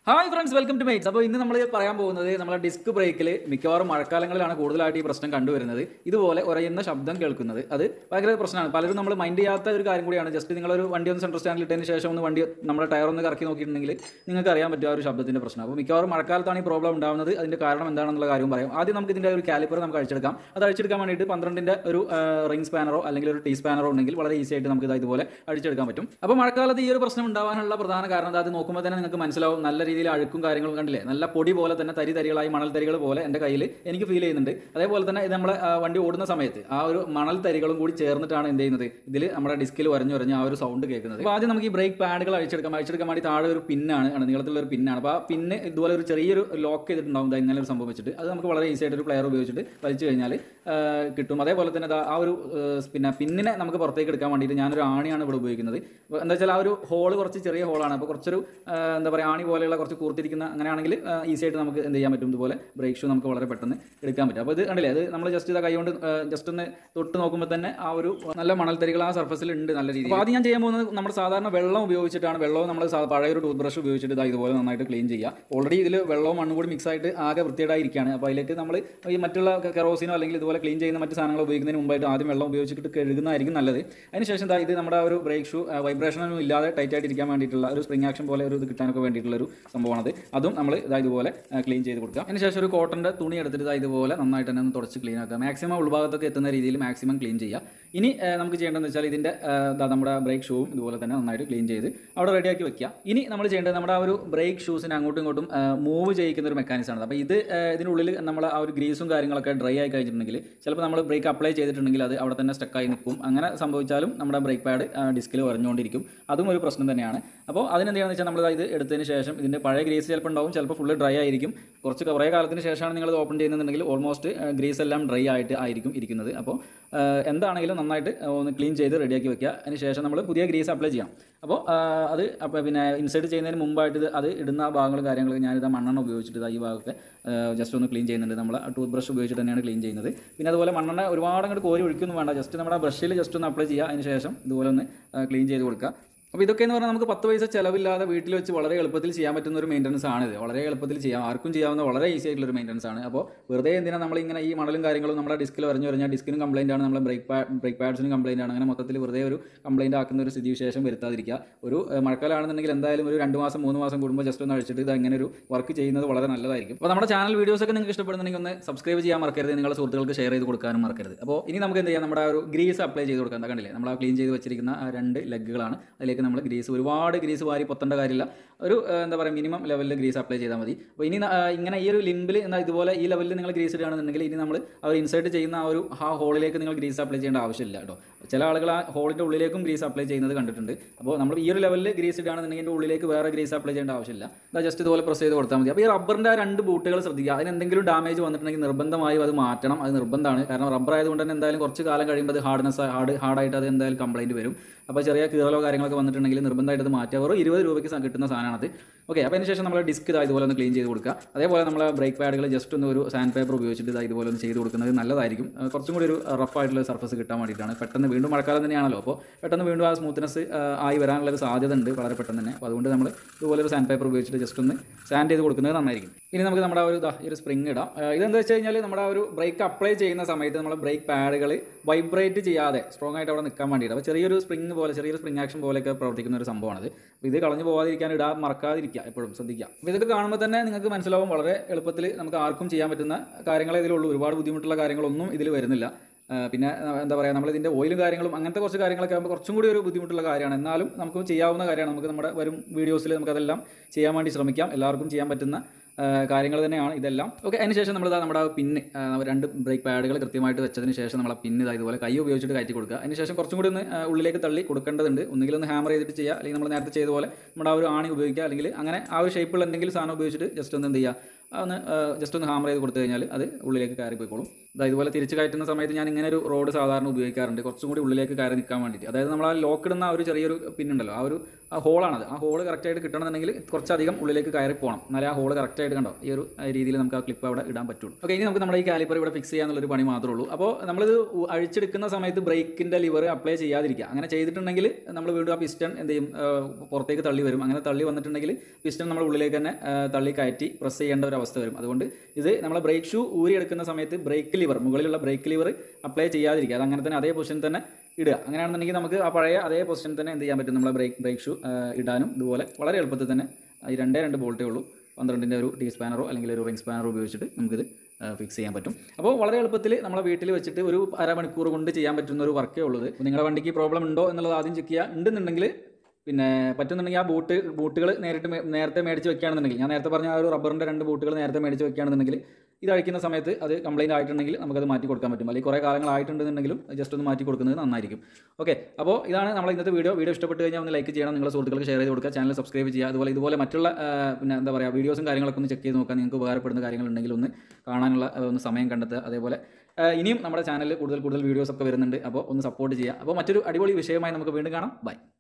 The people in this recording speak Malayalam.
hi friends welcome to mates അപ്പോൾ ഇന്ന് നമ്മൾ പറയാൻ പോകുന്നത് നമ്മളെ ഡിസ്ക് ബ്രേക്കിൽ മിക്കവാറും മഴക്കാലങ്ങളിലാണ് കൂടുതലായിട്ട് ഈ പ്രശ്നം കണ്ടുവരുന്നത് ഇതുപോലെ ഉറയുന്ന ശബ്ദം കേൾക്കുന്നത് അത് ഭയങ്കര പ്രശ്നമാണ് പലരും നമ്മൾ മൈൻഡ് ചെയ്യാത്ത ഒരു കാര്യം കൂടിയാണ് ജസ്റ്റ് നിങ്ങളൊരു വണ്ടി ഒന്ന് സെൻട്രൽ സ്റ്റാൻഡിൽ ഇട്ടതിന് ശേഷം ഒന്ന് വണ്ടി നമ്മുടെ ടയർ ഒന്ന് കറക്കി നോക്കിയിട്ടുണ്ടെങ്കിൽ നിങ്ങൾക്ക് അറിയാൻ പറ്റും ആ ഒരു ശബ്ദത്തിൻ്റെ പ്രശ്നം അപ്പോൾ മിക്കവാറും മഴക്കാലത്താണ് ഈ പ്രോബ്ലം ഉണ്ടാകുന്നത് അതിൻ്റെ കാരണം എന്താണെന്നുള്ള കാര്യം പറയാം ആദ്യം നമുക്ക് ഇതിൻ്റെ ഒരു കാലിപ്പർ നമുക്ക് അഴിച്ചെടുക്കാം അത് അഴിച്ചെടുക്കാൻ വേണ്ടിയിട്ട് പന്ത്രണ്ടിൻ്റെ ഒരു റിംഗ് സ്പാനറോ അല്ലെങ്കിൽ ഒരു ടീ സ്പാനറോ ഉണ്ടെങ്കിൽ വളരെ ഈസി ആയിട്ട് നമുക്ക് ഇത് ഇതുപോലെ അഴിച്ചെടുക്കാൻ പറ്റും അപ്പോൾ മഴക്കാലത്ത് ഈ ഒരു പ്രശ്നം ഉണ്ടാവാനുള്ള പ്രധാന കാരണം എന്താ അത് നോക്കുമ്പോൾ തന്നെ നിങ്ങൾക്ക് മനസ്സിലാവും നല്ല രീതിയിൽ അഴുക്കും കാര്യങ്ങളും കണ്ടില്ലേ നല്ല പൊടി പോലെ തന്നെ തരി തരികളായി മണൽ തരികൾ പോലെ എൻ്റെ കയ്യിൽ എനിക്ക് ഫീൽ ചെയ്യുന്നുണ്ട് അതേപോലെ തന്നെ ഇത് നമ്മളെ ആ, വണ്ടി ഓടുന്ന സമയത്ത് ആ ഒരു മണൽ തരികളും കൂടി ചേർന്നിട്ടാണ് എന്ത് ചെയ്യുന്നത് ഇതിൽ നമ്മുടെ ഡിസ്കിൽ വരഞ്ഞു വരഞ്ഞ് ആ ഒരു സൗണ്ട് കേൾക്കുന്നത് അപ്പോൾ ആദ്യം നമുക്ക് ഈ ബ്രേക്ക് പാഡുകൾ അഴിച്ചെടുക്കാം അഴിച്ചെടുക്കാൻ വേണ്ടി താഴെ ഒരു പിന്നാണ് ആണ് നീളത്തിലുള്ള ഒരു പിന്നാണ് അപ്പോൾ ആ പിന്ന് ഇതുപോലെ ഒരു ചെറിയൊരു ലോക്ക് ചെയ്തിട്ടുണ്ടാവും ദാ ഇങ്ങനെ ഒരു സംഭവം വെച്ചിട്ട് അത് നമുക്ക് വളരെ ഈസി ആയിട്ട് ഒരു പ്ലെയർ ഉപയോഗിച്ചിട്ട് വലിച്ചു കഴിഞ്ഞാൽ ആ, കിട്ടും അതേപോലെ തന്നെ ദാ ആ ഒരു ആ, പിന്നെ പിന്നിനെ നമുക്ക് പുറത്തേക്ക് എടുക്കാൻ വേണ്ടിയിട്ട് ഞാനൊരു ആണിയാണ് ഇവിടെ ഉപയോഗിക്കുന്നത് അപ്പോൾ എന്താ വെച്ചാൽ ആ ഒരു ഹോള് കുറച്ച് ചെറിയ ഹോളാണ് അപ്പോൾ കുറച്ചൊരു ആ, എന്താ പറയുക ആണി പോലെയുള്ള കുറച്ച് കൂർത്തിരിക്കുന്ന അങ്ങനെയാണെങ്കിൽ ഈസി ആയിട്ട് നമുക്ക് എന്ത് ചെയ്യാൻ പറ്റും ഇതുപോലെ ബ്രേക്ക് ഷൂ നമുക്ക് വളരെ പെട്ടെന്ന് എടുക്കാൻ പറ്റും അപ്പോൾ ഇത് കണ്ടില്ലേ അത് നമ്മൾ ജസ്റ്റ് ഇതാ കൈകൊണ്ട് ജസ്റ്റ് ഒന്ന് തൊട്ട് നോക്കുമ്പോൾ തന്നെ ആ ഒരു നല്ല മണൽത്തരികൾ ആ സർഫസിൽ ഉണ്ട് നല്ല രീതിയിൽ അപ്പോൾ ആദ്യം ഞാൻ ചെയ്യാൻ പോകുന്നത് നമ്മുടെ സാധാരണ വെള്ളം ഉപയോഗിച്ചിട്ടാണ് വെള്ളവും നമ്മൾ സാ- പഴയ ഒരു ടൂത്ത് ബ്രഷ് ഉപയോഗിച്ചിട്ട് ഇതാ ഇതുപോലെ നന്നായിട്ട് ക്ലീൻ ചെയ്യുക ഓൾറെഡി ഇതിൽ വെള്ളവും മണ്ണും കൂടി മിക്സ് ആയിട്ട് ആകെ വൃത്തിയേടായിരിക്കുകയാണ് അപ്പോൾ അതിലേക്ക് നമ്മൾ ഈ മറ്റുള്ള കെറോസിനോ അല്ലെങ്കിൽ ഇതുപോലെ ക്ലീൻ ചെയ്യുന്ന മറ്റ് സാധനങ്ങൾ ഉപയോഗിക്കുന്നതിന് മുമ്പായിട്ട് ആദ്യം വെള്ളം ഉപയോഗിച്ചിട്ട് കഴുകുന്നതായിരിക്കും നല്ലത് അതിനുശേഷം ദാ ഇത് നമ്മുടെ ആ ഒരു ബ്രേക്ക് ഷൂ വൈബ്രേഷനൊന്നും ഇല്ലാതെ ടൈറ്റ് ആയിട്ട് ഇരിക്കാൻ വേണ്ടിയിട്ടുള്ള ഒരു സ്പ്രിംഗ് ആക്ഷൻ പോലെ ഒരു ഇത് കിട്ടാനൊക്കെ വേണ്ടിയിട്ടുള്ള ഒരു സംഭവമാണത് അതും നമ്മൾ ഇതാ ഇതുപോലെ ക്ലീൻ ചെയ്ത് കൊടുക്കുക അതിനുശേഷം ഒരു കോട്ടൻ്റെ തുണി എടുത്തിട്ട് ഇതാ ഇതുപോലെ നന്നായിട്ട് തന്നെ ഒന്ന് തുടച്ച് ക്ലീൻ ആക്കുക മാക്സിമം ഉൾഭാഗത്തൊക്കെ എത്തുന്ന രീതിയിൽ മാക്സിമം ക്ലീൻ ചെയ്യുക ഇനി ആ, നമുക്ക് ചെയ്യേണ്ടതെന്ന് വെച്ചാൽ ഇതിൻ്റെ ആ, ദാ നമ്മുടെ ബ്രേക്ക് ഷൂവും ഇതുപോലെ തന്നെ നന്നായിട്ട് ക്ലീൻ ചെയ്ത് അവിടെ റെഡിയാക്കി വെക്കുക ഇനി നമ്മൾ ചെയ്യേണ്ടത് നമ്മുടെ ആ ഒരു ബ്രേക്ക് ഷൂസിനെ അങ്ങോട്ടും ഇങ്ങോട്ടും മൂവ് ചെയ്യിക്കുന്ന ഒരു മെക്കാനിസം ആണ് അപ്പോൾ ഇത് ആ, ഇതിനുള്ളിൽ നമ്മൾ ആ ഒരു ഗ്രീസും കാര്യങ്ങളൊക്കെ ഡ്രൈ ആയി കഴിഞ്ഞിട്ടുണ്ടെങ്കിൽ ചിലപ്പോൾ നമ്മൾ ബ്രേക്ക് അപ്ലൈ ചെയ്തിട്ടുണ്ടെങ്കിൽ അത് അവിടെ തന്നെ സ്റ്റക്കായി നിൽക്കും അങ്ങനെ സംഭവിച്ചാലും നമ്മുടെ ബ്രേക്ക് പാഡ് ഡിസ്കിൽ വരഞ്ഞുകൊണ്ടിരിക്കും അതും ഒരു പ്രശ്നം തന്നെയാണ് അപ്പോൾ അതിനെന്താണെന്ന് വെച്ചാൽ നമ്മൾ ഇത് എടുത്തതിന് ശേഷം ഇതിൻ്റെ പഴയ ഗ്രീസ് ചിലപ്പോൾ ഉണ്ടാവും ചിലപ്പോൾ ഫുള്ള് ഡ്രൈ ആയിരിക്കും കുറച്ച് കുറേ കാലത്തിന് ശേഷമാണ് നിങ്ങൾ ഓപ്പൺ ചെയ്യുന്നുണ്ടെങ്കിൽ ഓൾമോസ്റ്റ് ഗ്രീസ് എല്ലാം ഡ്രൈ ആയിട്ട് ആയിരിക്കും ഇരിക്കുന്നത് അപ്പോൾ ആ, എന്താണെങ്കിലും നന്നായിട്ട് ഒന്ന് ക്ലീൻ ചെയ്ത് റെഡിയാക്കി വെക്കുക അതിന് ശേഷം നമ്മൾ പുതിയ ഗ്രീസ് അപ്ലൈ ചെയ്യാം അപ്പോൾ ആ, അത് അപ്പോൾ പിന്നെ ഇൻസേർട്ട് ചെയ്യുന്നതിന് മുമ്പായിട്ട് ഇത് അത് ഇടുന്ന ആ ഭാഗങ്ങളും കാര്യങ്ങളും ഞാനിത് മണ്ണെണ്ണ ഉപയോഗിച്ചിട്ട് ഇതാ ഈ ഭാഗമൊക്കെ ജസ്റ്റ് ഒന്ന് ക്ലീൻ ചെയ്യുന്നുണ്ട് നമ്മൾ ടൂത്ത് ബ്രഷ് ഉപയോഗിച്ചിട്ട് തന്നെയാണ് ക്ലീൻ ചെയ്യുന്നത് പിന്നെ അതുപോലെ മണ്ണെണ്ണ ഒരുപാട് അങ്ങോട്ട് കോരി ഒഴിക്കൊന്നും വേണ്ട ജസ്റ്റ് നമ്മുടെ ബ്രഷിൽ ജസ്റ്റ് ഒന്ന് അപ്ലൈ ചെയ്യുക അതിന് ശേഷം ഇതുപോലെ ഒന്ന് ക്ലീൻ ചെയ്ത് കൊടുക്കുക അപ്പോൾ ഇതൊക്കെ എന്ന് പറഞ്ഞാൽ നമുക്ക് പത്ത് പൈസ ചിലവില്ലാതെ വീട്ടിൽ വെച്ച് വളരെ എളുപ്പത്തിൽ ചെയ്യാൻ പറ്റുന്ന ഒരു മെയിൻ്റനൻസ് ആണിത് വളരെ എളുപ്പത്തിൽ ചെയ്യാം ആർക്കും ചെയ്യാവുന്ന വളരെ ഈസി ആയിട്ടുള്ള ഒരു മെയിൻ്റനൻസ് ആണ് അപ്പോൾ വെറുതെ എന്തിനാണ് നമ്മൾ ഇങ്ങനെ ഈ മണലും കാര്യങ്ങളും നമ്മുടെ ഡിസ്കിൽ വരഞ്ഞു കഴിഞ്ഞാൽ ഡിസ്കിനും കംപ്ലൈൻ്റ് ആണ് നമ്മുടെ ബ്രേക്ക് പാഡ് ബ്രേക്ക് പാഡ്സിനും കംപ്ലൈൻ്റ് ആണ് അങ്ങനെ മൊത്തത്തിൽ വെറുതെ ഒരു കംപ്ലൈൻ്റ് ആക്കുന്ന ഒരു സ്ഥിതിവിശേഷം വരുത്താതിരിക്കുക ഒരു ഏഹ്, മഴക്കാലമാണെന്നുണ്ടെങ്കിൽ എന്തായാലും ഒരു രണ്ട് മാസം മൂന്ന് മാസം കൂടുമ്പോൾ ജസ്റ്റ് ഒന്ന് അഴിച്ചിട്ട് ഇത് അങ്ങനെ ഒരു വർക്ക് ചെയ്യുന്നത് വളരെ നല്ലതായിരിക്കും അപ്പോൾ നമ്മുടെ ചാനൽ വീഡിയോസ് ഒക്കെ നിങ്ങൾക്ക് ഇഷ്ടപ്പെടുന്നുണ്ടെങ്കിൽ ഒന്ന് സബ്സ്ക്രൈബ് ചെയ്യാൻ മറക്കരുത് നിങ്ങളുടെ സുഹൃത്തുക്കൾക്ക് ഷെയർ ചെയ്ത് കൊടുക്കാനും മറക്കരുത് അപ്പോൾ ഇനി നമുക്ക് എന്ത് ചെയ്യാം നമ്മുടെ ആ ഒരു ഗ്രീസ് അപ്ലൈ ചെയ്ത് കൊടുക്കാൻ എന്താ കണ്ടില്ലേ നമ്മൾ ആ ക്ലീൻ ചെയ്ത് വെച്ചിരിക്കുന്ന ആ രണ്ട് ലെഗുകളാണ് അതിലേക്ക് നമ്മൾ ഗ്രീസ് ഒരുപാട് ഗ്രീസ് വാരി പൊത്തേണ്ട കാര്യമില്ല ഒരു ഏഹ്, എന്താ പറയുക മിനിമം ലെവലിൽ ഗ്രീസ് അപ്ലൈ ചെയ്താൽ മതി അപ്പോൾ ഇനി ന- ആ, ഇങ്ങനെ ഈ ഒരു ലിമ്പിൽ എന്നാൽ ഇതുപോലെ ഈ ലെവലിൽ നിങ്ങൾ ഗ്രീസ് ഇടുകയാണെന്നുണ്ടെങ്കിൽ ഇനി നമ്മൾ അവർ ഇൻസേർട്ട് ചെയ്യുന്ന ആ ഒരു ആ ഹോളിലേക്ക് നിങ്ങൾ ഗ്രീസ് അപ്ലൈ ചെയ്യേണ്ട ആവശ്യമില്ല കേട്ടോ ചില ആളുകൾ ആ ഹോളിൻ്റെ ഉള്ളിലേക്കും ഗ്രീസ് അപ്ലൈ ചെയ്യുന്നത് കണ്ടിട്ടുണ്ട് അപ്പോൾ നമ്മൾ ഈ ഒരു ലെവലിൽ ഗ്രീസ് ഇടുകയാണെന്നുണ്ടെങ്കിൽ ഇതിൻ്റെ ഉള്ളിലേക്ക് വേറെ ഗ്രീസ് അപ്ലൈ ചെയ്യേണ്ട ആവശ്യമില്ല അത് ജസ്റ്റ് ഇതുപോലെ പ്രസ് ചെയ്ത് കൊടുത്താൽ മതി അപ്പോൾ ഈ റബ്ബറിൻ്റെ ആ രണ്ട് ബൂട്ടുകൾ ശ്രദ്ധിക്കുക അതിന് എന്തെങ്കിലും ഡാമേജ് വന്നിട്ടുണ്ടെങ്കിൽ നിർബന്ധമായും അത് മാറ്റണം അത് നിർബന്ധമാണ് കാരണം റബ്ബർ ആയതുകൊണ്ട് തന്നെ എന്തായാലും കുറച്ച് കാലം കഴിയുമ്പോൾ അത് ഹാർഡ്നെസ് ഹാർഡ് ഹാർഡായിട്ട് അത് എന്തായാലും കംപ്ലൈൻറ്റ് വരും അപ്പോൾ ചെറിയ കീറലോ കാര്യങ്ങളൊക്കെ വന്നിട്ടുണ്ടെങ്കിൽ നിർബന്ധമായിട്ട് അത് മാറ്റുക വെറും ഇരുപത് രൂപയ്ക്ക് സ- കിട്ടുന്ന സാധനമാണത് ഓക്കെ അപ്പോൾ അതിന് ശേഷം നമ്മൾ ഡിസ്ക് ഇതാ ഇതുപോലെ ഒന്ന് ക്ലീൻ ചെയ്ത് കൊടുക്കുക അതേപോലെ നമ്മൾ ബ്രേക്ക് പാഡുകൾ ജസ്റ്റ് ഒന്ന് ഒരു സാൻഡ് പേപ്പർ ഉപയോഗിച്ചിട്ട് ഇതാ ഇതുപോലെ ഒന്ന് ചെയ്ത് കൊടുക്കുന്നത് നല്ലതായിരിക്കും ആ, കുറച്ചും കൂടി ഒരു റഫ് ആയിട്ടുള്ള സർഫസ് കിട്ടാൻ വേണ്ടിയിട്ടാണ് പെട്ടെന്ന് വീണ്ടും മഴക്കാലം തന്നെയാണല്ലോ അപ്പോൾ പെട്ടെന്ന് വീണ്ടും ആ സ്മൂത്ത്നെസ് ആയി വരാനുള്ള ഒരു സാധ്യത ഉണ്ട് വളരെ പെട്ടെന്ന് തന്നെ അപ്പോൾ അതുകൊണ്ട് നമ്മൾ ഇതുപോലെ ഒരു സാൻഡ് പേപ്പർ ഉപയോഗിച്ചിട്ട് ജസ്റ്റ് ഒന്ന് സാൻഡ് ചെയ്ത് കൊടുക്കുന്നത് നന്നായിരിക്കും ഇനി നമുക്ക് നമ്മുടെ ആ ഒരു ദാ ഈ ഒരു സ്പ്രിങ് ഇടാം ആ, ഇതെന്താ വെച്ച് കഴിഞ്ഞാൽ നമ്മുടെ ആ ഒരു ബ്രേക്ക് അപ്ലൈ ചെയ്യുന്ന സമയത്ത് നമ്മൾ ബ്രേക്ക് പാഡുകൾ വൈബ്രേറ്റ് ചെയ്യാതെ സ്ട്രോങ് ആയിട്ട് അവിടെ നിൽക്കാൻ വേണ്ടിയിട്ട് അപ്പോൾ ചെറിയൊരു സ്പ്രിങ് പോലെ ചെറിയൊരു സ്പ്രിങ് ആക്ഷൻ പോലെയൊക്കെ പ്രവർത്തിക്കുന്ന ഒരു സംഭവമാണത് അപ്പോൾ ഇത് കളഞ്ഞു പോകാതിരിക്കാൻ ഇടാൻ മറക്കാതിരിക്കുക എപ്പോഴും ശ്രദ്ധിക്കുക അപ്പോൾ ഇതൊക്കെ കാണുമ്പോൾ തന്നെ നിങ്ങൾക്ക് മനസ്സിലാവും വളരെ എളുപ്പത്തിൽ നമുക്ക് ആർക്കും ചെയ്യാൻ പറ്റുന്ന കാര്യങ്ങളെ ഇതിലുള്ളൂ ഒരുപാട് ബുദ്ധിമുട്ടുള്ള കാര്യങ്ങളൊന്നും ഇതിൽ വരുന്നില്ല ആ, പിന്നെ ആ, എന്താ പറയുക നമ്മൾ ഇതിൻ്റെ ഓയിലും കാര്യങ്ങളും അങ്ങനത്തെ കുറച്ച് കാര്യങ്ങളൊക്കെ ആകുമ്പോൾ കുറച്ചും കൂടി ഒരു ബുദ്ധിമുട്ടുള്ള കാര്യമാണ് എന്നാലും നമുക്ക് ചെയ്യാവുന്ന കാര്യമാണ് നമുക്ക് നമ്മുടെ വരും വീഡിയോസിൽ നമുക്കതെല്ലാം ചെയ്യാൻ വേണ്ടി ശ്രമിക്കാം എല്ലാവർക്കും ചെയ്യാൻ പറ്റുന്ന ആ, കാര്യങ്ങൾ തന്നെയാണ് ഇതെല്ലാം ഓക്കെ അതിനുശേഷം നമ്മൾ നമ്മുടെ ആ പിന്ന് ആ, രണ്ട് ബ്രേക്ക് പാഡുകൾ കൃത്യമായിട്ട് വെച്ചതിന് ശേഷം നമ്മൾ ആ പിന്ന് ഇതാ ഇതുപോലെ കൈ ഉപയോഗിച്ചിട്ട് കയറ്റി കൊടുക്കുക അതിനുശേഷം കുറച്ചും കൂടി ഒന്ന് ആ, ഉള്ളിലേക്ക് തള്ളി കൊടുക്കേണ്ടതുണ്ട് ഒന്നുകിൽ ഒന്ന് ഹാമർ ചെയ്തിട്ട് ചെയ്യുക അല്ലെങ്കിൽ നമ്മൾ നേരത്തെ ചെയ്ത പോലെ നമ്മുടെ ആ ഒരു ആണി ഉപയോഗിക്കുക അല്ലെങ്കിൽ അങ്ങനെ ആ ഒരു ഷേപ്പിലുള്ള എന്തെങ്കിലും സാധനം ഉപയോഗിച്ചിട്ട് ജസ്റ്റ് ഒന്ന് എന്ത് ചെയ്യുക ഒന്ന് ജസ്റ്റ് ഒന്ന് ഹാമർ ചെയ്ത് കൊടുത്തു കഴിഞ്ഞാൽ അത് ഉള്ളിലേക്ക് കയറി പോയിക്കോളും ഇതാ ഇതുപോലെ തിരിച്ച് കയറ്റുന്ന സമയത്ത് ഞാൻ ഇങ്ങനെ ഒരു റോഡ് സാധാരണ ഉപയോഗിക്കാറുണ്ട് കുറച്ചും കൂടി ഉള്ളിലേക്ക് കയറി നിൽക്കാൻ വേണ്ടിയിട്ട് അതായത് നമ്മൾ ആ ലോക്ക് ഇടുന്ന ആ ഒരു ചെറിയൊരു പിന്നുണ്ടല്ലോ ആ ഒരു ആ ഹോളാണത് ആ ഹോള് കറക്റ്റായിട്ട് കിട്ടണമെന്നുണ്ടെങ്കിൽ കുറച്ചധികം ഉള്ളിലേക്ക് കയറി പോകണം എന്നാലേ ആ ഹോള് കറക്റ്റായിട്ട് കണ്ടോ ഈ ഒരു രീതിയിൽ നമുക്ക് ആ ക്ലിപ്പ് അവിടെ ഇടാൻ പറ്റുള്ളൂ ഓക്കെ ഇനി നമുക്ക് നമ്മുടെ ഈ കാലിപ്പർ ഇവിടെ ഫിക്സ് ചെയ്യാന്നുള്ളൊരു പണി മാത്രമേ ഉള്ളൂ അപ്പോൾ നമ്മളിത് ഉ- അഴിച്ചെടുക്കുന്ന സമയത്ത് ബ്രേക്കിൻ്റെ ലിവർ അപ്ലൈ ചെയ്യാതിരിക്കുക അങ്ങനെ ചെയ്തിട്ടുണ്ടെങ്കിൽ നമ്മൾ വീണ്ടും ആ പിസ്റ്റൺ എന്ത് ചെയ്യും ആ, പുറത്തേക്ക് തള്ളി വരും അങ്ങനെ തള്ളി വന്നിട്ടുണ്ടെങ്കിൽ പിസ്റ്റൺ നമ്മൾ ഉള്ളിലേക്ക് തന്നെ ആ, തള്ളി കയറ്റി പ്രസ് ചെയ്യേണ്ട ഒരു അവസ്ഥ വരും അതുകൊണ്ട് ഇത് നമ്മൾ ബ്രേക്ക് ഷൂ ഊരി എടുക്കുന്ന സമയത്ത് ബ്രേക്ക് ലിവർ മുകളിലുള്ള ബ്രേക്ക് ലിവർ അപ്ലൈ ചെയ്യാതിരിക്കുക അത് അങ്ങനെ തന്നെ അതേ പൊസിഷൻ തന്നെ ഇടുക അങ്ങനെയാണെന്നുണ്ടെങ്കിൽ നമുക്ക് ആ പഴയ അതേ പൊസിഷൻ തന്നെ എന്ത് ചെയ്യാൻ പറ്റും നമ്മളെ ബ്രേക്ക് ബ്രേക്ക് ഷൂ ഇടാനും ഇതുപോലെ വളരെ എളുപ്പത്തിൽ തന്നെ ആ, ഈ രണ്ടേ രണ്ട് ബോൾട്ടേ ഉള്ളൂ പന്ത്രണ്ടിൻ്റെ ഒരു ടീ സ്പാനറോ അല്ലെങ്കിൽ ഒരു റിംഗ് സ്പാനറോ ഉപയോഗിച്ചിട്ട് നമുക്കിത് ഫിക്സ് ചെയ്യാൻ പറ്റും അപ്പോൾ വളരെ എളുപ്പത്തിൽ നമ്മളെ വീട്ടിൽ വെച്ചിട്ട് ഒരു അരമണിക്കൂർ കൊണ്ട് ചെയ്യാൻ പറ്റുന്ന ഒരു വർക്കേ ഉള്ളത് അപ്പോൾ നിങ്ങളുടെ വണ്ടിക്ക് പ്രോബ്ലം ഉണ്ടോ എന്നുള്ളത് ആദ്യം ചെക്ക് ചെയ്യുക ഉണ്ടെന്നുണ്ടെങ്കിൽ പിന്നെ പറ്റുന്നുണ്ടെങ്കിൽ ആ ബൂട്ട് ബൂട്ടുകൾ നേരിട്ട് മേ- നേരത്തെ മേടിച്ച് വെക്കുകയാണെന്നുണ്ടെങ്കിൽ ഞാൻ നേരത്തെ പറഞ്ഞ ആ ഒരു റബ്ബറിൻ്റെ രണ്ട് ബൂട്ടുകൾ നേരത്തെ മേടിച്ച് വെക്കുകയാണെന്നുണ്ടെങ്കിൽ ഇത് അഴിക്കുന്ന സമയത്ത് അത് കംപ്ലൈൻറ്റ് ആയിട്ടുണ്ടെങ്കിൽ നമുക്കത് മാറ്റി കൊടുക്കാൻ പറ്റും അല്ലെങ്കിൽ കുറേ കാലങ്ങളായിട്ടുണ്ടെന്നുണ്ടെങ്കിലും ജസ്റ്റ് ഒന്ന് മാറ്റി കൊടുക്കുന്നത് നന്നായിരിക്കും ഓക്കെ അപ്പോൾ ഇതാണ് നമ്മൾ ഇന്നത്തെ വീഡിയോ വീഡിയോ ഇഷ്ടപ്പെട്ട് കഴിഞ്ഞാൽ ഒന്ന് ലൈക്ക് ചെയ്യണം നിങ്ങളുടെ സുഹൃത്തുക്കൾക്ക് ഷെയർ ചെയ്ത് കൊടുക്കുക ചാനൽ സബ്സ്ക്രൈബ് ചെയ്യുക അതുപോലെ ഇതുപോലെ മറ്റുള്ള ആ, പിന്നെ എന്താ പറയുക വീഡിയോസും കാര്യങ്ങളൊക്കെ ഒന്ന് ചെക്ക് ചെയ്ത് നോക്കാൻ നിങ്ങൾക്ക് ഉപകാരപ്പെടുന്ന കാര്യങ്ങളുണ്ടെങ്കിൽ ഒന്ന് കാണാനുള്ള ആ, ഒന്ന് സമയം കണ്ടെത്തുക അതേപോലെ ആ, ഇനിയും നമ്മുടെ ചാനലിൽ കൂടുതൽ കൂടുതൽ വീഡിയോസ് ഒക്കെ വരുന്നുണ്ട് അപ്പോൾ ഒന്ന് സപ്പോർട്ട് ചെയ്യുക അപ്പോൾ മറ്റൊരു അടിപൊളി വിഷയമായി നമുക്ക് വീണ്ടും കാണാം ബൈ